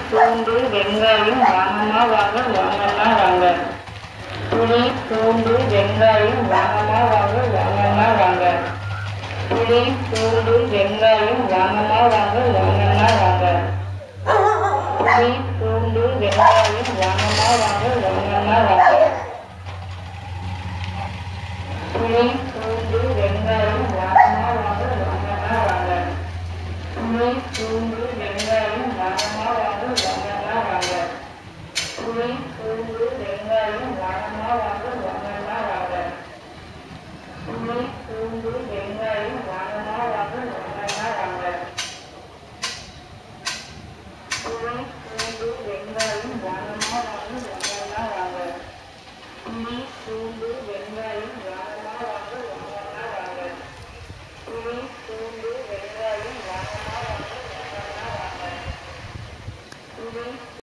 பூண்டு வெங்காயம் வாங்கம்மா வாங்க வாங்கம்மா வாங்க புளி பூண்டு வெங்காயம் வாங்கம்மா வாங்க வாங்கம்மா வாங்க புளி பூண்டு வெங்காயம் வாங்கம்மா வாங்க வாங்கம்மா வாங்க புளி பூண்டு வெங்காயம் வாங்கம்மா வாங்க வாங்கம்மா வாங்க புளி பூண்டு வெங்காயம் வாங்கம்மா வாங்க வாங்கம்மா வாங்க புளி பூண்டு வெங்காயம் வாங்கம்மா வாங்க வாங்கம்மா வாங்க புளி பூண்டு வெங்காயம் வாங்கம்மா வாங்க வாங்கம்மா வாங்க புளி பூண்டு வெங்காயம் வாங்கம்மா வாங்க வாங்கம்மா வாங்க புளி பூண்டு வெங்காயம் வாங்கம்மா வாங்க வாங்கம்மா வாங்க புளி பூண்டு வெங்காயம் வாங்கம்மா வாங்க வாங்கம்மா வாங்க புளி பூண்டு வெங்காயம் வாங்கம்மா வாங்க வாங்கம்மா வாங்க புளி